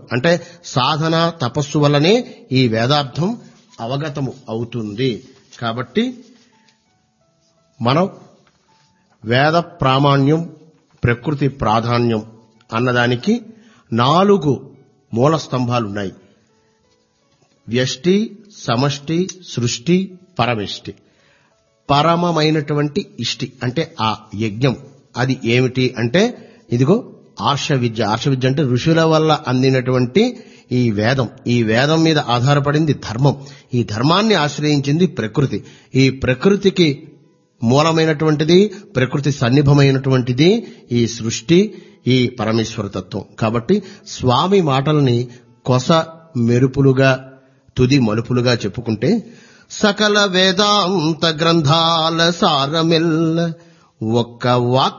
అంటే సాధన తపస్సు వల్లనే ఈ వేదార్థం అవగతము అవుతుంది కాబట్టి మనం వేద ప్రామాణ్యం ప్రకృతి ప్రాధాన్యం అన్నదానికి నాలుగు మూల స్తంభాలున్నాయి వ్యష్టి సమష్టి సృష్టి పరమిష్టి పరమమైనటువంటి ఇష్టి అంటే ఆ యజ్ఞం అది ఏమిటి అంటే ఇదిగో ఆర్ష విద్య ఆర్ష విద్య అంటే ఋషుల వల్ల అందినటువంటి ఈ వేదం ఈ వేదం మీద ఆధారపడింది ధర్మం ఈ ధర్మాన్ని ఆశ్రయించింది ప్రకృతి ఈ ప్రకృతికి మూలమైనటువంటిది ప్రకృతి సన్నిభమైనటువంటిది ఈ సృష్టి ఈ పరమేశ్వర తత్వం కాబట్టి స్వామి మాటల్ని కొస మెరుపులుగా తుది మలుపులుగా చెప్పుకుంటే సకల వేదాంత గ్రంథాల సారమిల్ల ఒక్క వాక్